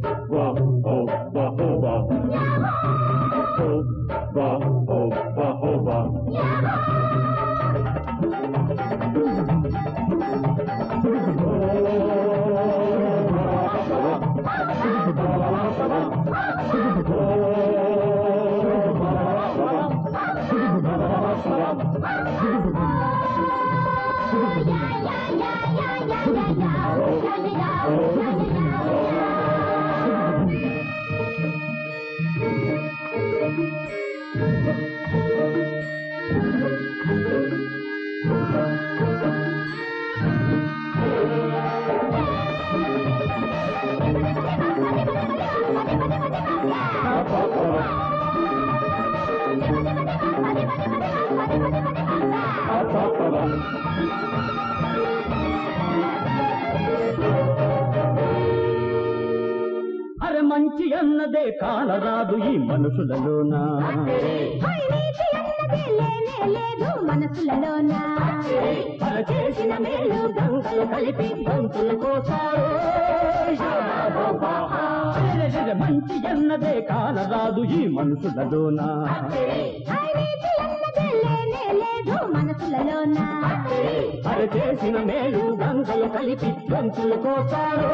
అరే మంచి అన్నదే కానరాదు ఈ మనుషులలోన అవినీతి అన్నదే లేనే లేదు మనసులలోన అర చేసిన మేలు గంగలు కలిపి గంతులు కోసారు అరెరెరె, మంచి అన్నదే కానరాదు ఈ మనుషులలోన అవినీతి అన్నదే లేనే లేదు మనసులలోన అర చేసిన మేలు గంగలు కలిపి గంతులు కోసారు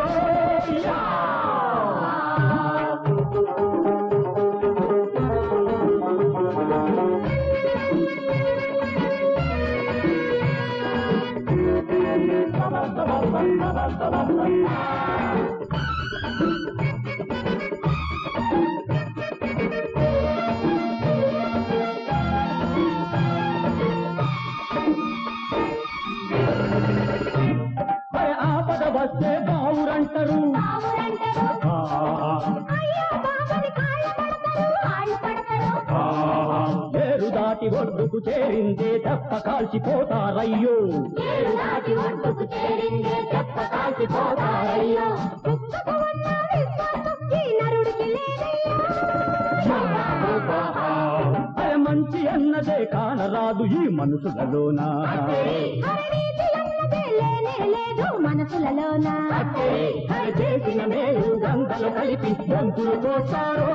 అరే ఆపద వస్తే బావురంటారు బావురంటారు అయ్యో బాబని కాళ్ళు పడతారు కాళ్ళు పడతారు ఏరు దాటి ఒడ్డుకు చేరిందే తప్ప కాల్చిపోతారయ్యో ఏడు దాటి ఒడ్డుకు చేరిందే చెప్ప కాల్చిపోతారయ్యో కుక్కకు ఉన్న విశ్వాసం ఈ నరుడికి లేదయ్యో అరే మంచి అన్నదే కానరాదు ఈ మనుషులలోన అవినీతి అన్నదే లేనే లేదు మనసులలోన అరే చేసిన మేలు గంగలు కలిపి గంతులు కోస్తారు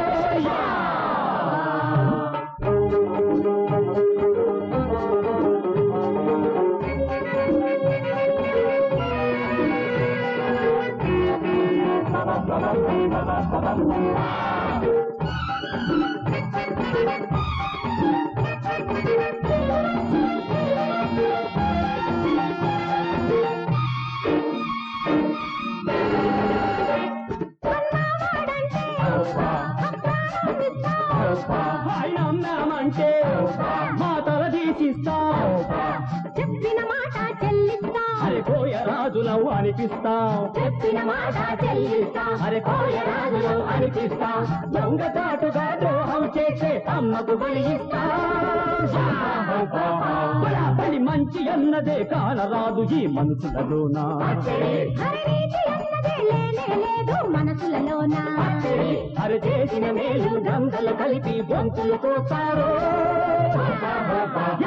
ఆయన అన్నామంటే మా తల తీసిస్తాం చెప్పిన మాట చెల్లిస్తా అరే కోయ రాజులవు అనిపిస్తాం చెప్పిన మాట చెల్లిస్తా అరే కోయ రాజులవు అనిపిస్తాం దొంగ చాటుగా ద్రోహం చేసే అమ్మకు బలి బలి మంచి అన్నదే కానరాదు ఈ మనసులలోన అవినీతి అన్నదే లేనే లేదు మనసులలోన అరే చేసిన మేలు గంగలు కలిపి గొంతులు కోస్తారు